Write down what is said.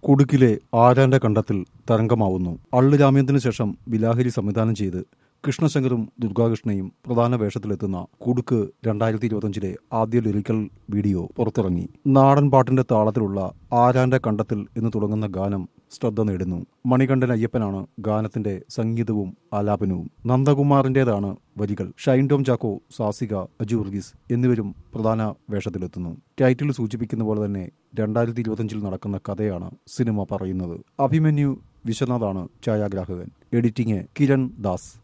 കുടുക്കിലെ ആരാന്റെ കണ്ടത്തിൽ തരംഗമാവുന്നു അള്ളു രാമേന്ദ്രന് ശേഷം ബിലാഹരി സംവിധാനം ചെയ്ത് കൃഷ്ണശങ്കറും ദുർഗാകൃഷ്ണയും പ്രധാന വേഷത്തിലെത്തുന്ന കുടുക്ക് രണ്ടായിരത്തി ഇരുപത്തിയഞ്ചിലെ ആദ്യ ലിറിക്കൽ വീഡിയോ പുറത്തിറങ്ങി നാടൻ പാട്ടിന്റെ താളത്തിലുള്ള ആരാന്റെ കണ്ടത്തിൽ എന്ന് തുടങ്ങുന്ന ഗാനം ശ്രദ്ധ നേടുന്നു മണികണ്ഠൻ അയ്യപ്പനാണ് ഗാനത്തിന്റെ സംഗീതവും ആലാപനവും നന്ദകുമാറിന്റേതാണ് വരികൾ ഷൈൻ ടോം ചാക്കോ സാസിക അജു വർഗീസ് എന്നിവരും പ്രധാന വേഷത്തിലെത്തുന്നു ടൈറ്റിൽ സൂചിപ്പിക്കുന്ന പോലെ തന്നെ രണ്ടായിരത്തി ഇരുപത്തിയഞ്ചിൽ നടക്കുന്ന കഥയാണ് സിനിമ പറയുന്നത് അഭിമന്യു വിശ്വനാഥാണ് ഛായാഗ്രാഹകൻ എഡിറ്റിംഗ് കിരൺ ദാസ്